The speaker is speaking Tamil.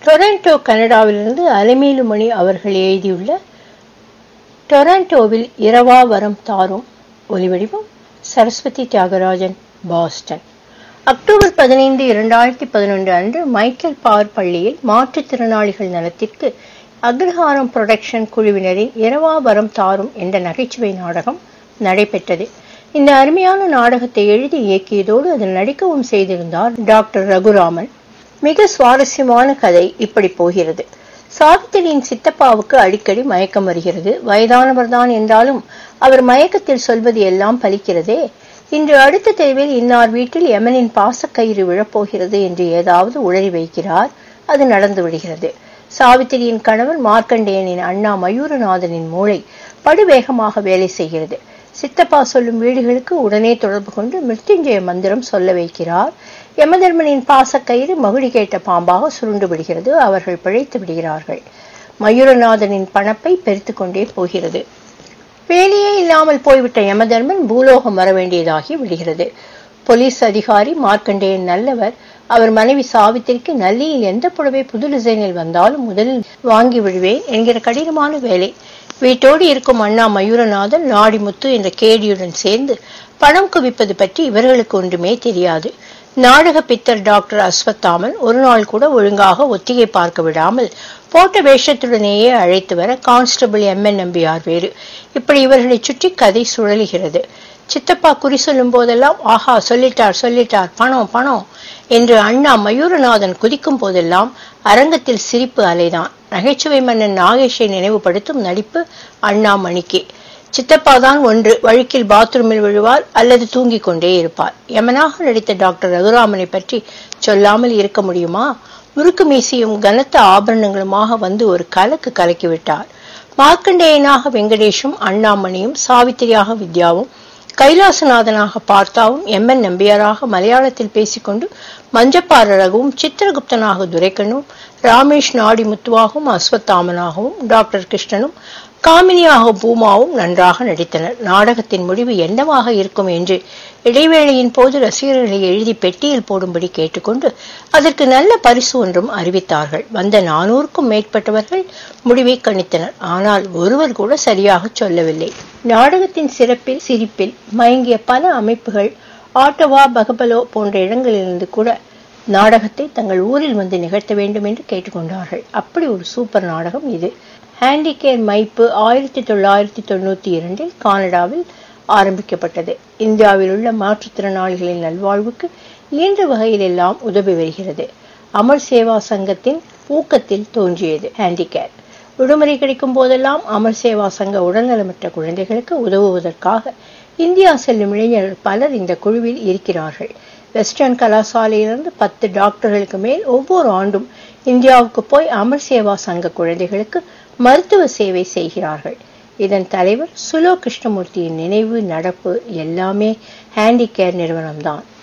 டொரண்டோ கனடாவிலிருந்து அலமேலுமணி அவர்கள் எழுதியுள்ள டொரண்டோவில் இரவா வரம் தாரும் ஒலிவடிவம் சரஸ்வதி தியாகராஜன் பாஸ்டன் அக்டோபர் பதினைந்து இரண்டாயிரத்தி பதினொன்று அன்று மைக்கேல் பார் பள்ளியில் மாற்றுத்திறனாளிகள் நலத்திற்கு அக்ரஹாரம் புரொடக்ஷன் குழுவினரின் இரவா வரம் தாரும் என்ற நகைச்சுவை நாடகம் நடைபெற்றது இந்த அருமையான நாடகத்தை எழுதி இயக்கியதோடு அதில் நடிக்கவும் செய்திருந்தார் டாக்டர் ரகுராமன் மிக சுவாரஸ்யமான கதை இப்படி போகிறது சாவித்திரியின் சித்தப்பாவுக்கு அடிக்கடி மயக்கம் வருகிறது வயதானவர்தான் என்றாலும் அவர் மயக்கத்தில் சொல்வது எல்லாம் பலிக்கிறதே இன்று அடுத்த தெருவில் இன்னார் வீட்டில் யமனின் பாசக்கயிறு விழப்போகிறது என்று ஏதாவது உளறி வைக்கிறார் அது நடந்து விடுகிறது சாவித்திரியின் கணவர் மார்க்கண்டேயனின் அண்ணா மயூரநாதனின் மூளை படுவேகமாக வேலை செய்கிறது சித்தப்பா சொல்லும் வீடுகளுக்கு உடனே தொடர்பு கொண்டு மிருத்யுஞ்சய மந்திரம் சொல்ல வைக்கிறார் யமதர்மனின் பாசக்கயிறு மகுடி கேட்ட பாம்பாக சுருண்டு விடுகிறது அவர்கள் பிழைத்து விடுகிறார்கள் மயூரநாதனின் பணப்பை பெருத்து கொண்டே போகிறது வேலையே இல்லாமல் போய்விட்ட யமதர்மன் பூலோகம் வர வேண்டியதாகி விடுகிறது போலீஸ் அதிகாரி மார்க்கண்டேயன் நல்லவர் அவர் மனைவி சாவித்திரிக்கு நல்லியில் எந்த புடவை புது டிசைனில் வந்தாலும் முதலில் வாங்கி விடுவேன் என்கிற கடினமான வேலை வீட்டோடு இருக்கும் அண்ணா மயூரநாதன் நாடிமுத்து என்ற கேடியுடன் சேர்ந்து பணம் குவிப்பது பற்றி இவர்களுக்கு ஒன்றுமே தெரியாது நாடக பித்தர் டாக்டர் அஸ்வத்தாமன் ஒரு நாள் கூட ஒழுங்காக ஒத்திகை பார்க்க விடாமல் போட்ட வேஷத்துடனேயே அழைத்து வர கான்ஸ்டபிள் எம் என் நம்பியார் வேறு இப்படி இவர்களை சுற்றி கதை சுழலுகிறது சித்தப்பா குறி சொல்லும் போதெல்லாம் ஆஹா சொல்லிட்டார் சொல்லிட்டார் பணம் பணம் என்று அண்ணா மயூரநாதன் குதிக்கும் போதெல்லாம் அரங்கத்தில் சிரிப்பு அலைதான் நகைச்சுவை மன்னன் நாகேஷை நினைவுபடுத்தும் நடிப்பு அண்ணா மணிக்கு சித்தப்பா தான் ஒன்று வழுக்கில் பாத்ரூமில் விழுவார் அல்லது தூங்கிக் கொண்டே இருப்பார் யமனாக நடித்த டாக்டர் ரகுராமனை பற்றி சொல்லாமல் இருக்க முடியுமா முறுக்கு மீசியும் கனத்த ஆபரணங்களுமாக வந்து ஒரு கலக்கு கலக்கிவிட்டார் மார்க்கண்டேயனாக வெங்கடேஷும் அண்ணாமணியும் சாவித்திரியாக வித்யாவும் கைலாசநாதனாக பார்த்தாவும் எம் என் நம்பியாராக மலையாளத்தில் பேசிக்கொண்டு மஞ்சப்பார ரகுவும் சித்திரகுப்தனாக துரைக்கனும் ராமேஷ் நாடி முத்துவாகவும் அஸ்வத்தாமனாகவும் டாக்டர் கிருஷ்ணனும் காமினியாக பூமாவும் நன்றாக நடித்தனர் நாடகத்தின் முடிவு என்னவாக இருக்கும் என்று இடைவேளையின் போது ரசிகர்களை எழுதி பெட்டியில் போடும்படி கேட்டுக்கொண்டு அதற்கு நல்ல பரிசு ஒன்றும் அறிவித்தார்கள் வந்த நானூறுக்கும் மேற்பட்டவர்கள் முடிவை கணித்தனர் ஆனால் ஒருவர் கூட சரியாக சொல்லவில்லை நாடகத்தின் சிறப்பில் சிரிப்பில் மயங்கிய பல அமைப்புகள் ஆட்டோவா பகபலோ போன்ற இடங்களிலிருந்து கூட நாடகத்தை தங்கள் ஊரில் வந்து நிகழ்த்த வேண்டும் என்று கேட்டுக்கொண்டார்கள் அப்படி ஒரு சூப்பர் நாடகம் இது ஹேண்டிகேர் மைப்பு ஆயிரத்தி தொள்ளாயிரத்தி தொண்ணூத்தி இரண்டில் கானடாவில் ஆரம்பிக்கப்பட்டது இந்தியாவில் உள்ள மாற்றுத்திறனாளிகளின் நல்வாழ்வுக்கு இயன்ற வகையிலெல்லாம் உதவி வருகிறது அமர் சேவா சங்கத்தின் ஊக்கத்தில் தோன்றியது ஹேண்டிகேர் விடுமுறை கிடைக்கும் போதெல்லாம் அமர் சேவா சங்க உடல்நலமற்ற குழந்தைகளுக்கு உதவுவதற்காக இந்தியா செல்லும் இளைஞர்கள் பலர் இந்த குழுவில் இருக்கிறார்கள் வெஸ்டர்ன் கலாசாலையிலிருந்து பத்து டாக்டர்களுக்கு மேல் ஒவ்வொரு ஆண்டும் இந்தியாவுக்கு போய் அமர் சேவா சங்க குழந்தைகளுக்கு மருத்துவ சேவை செய்கிறார்கள் இதன் தலைவர் சுலோ கிருஷ்ணமூர்த்தியின் நினைவு நடப்பு எல்லாமே ஹேண்டிகேர் நிறுவனம்தான்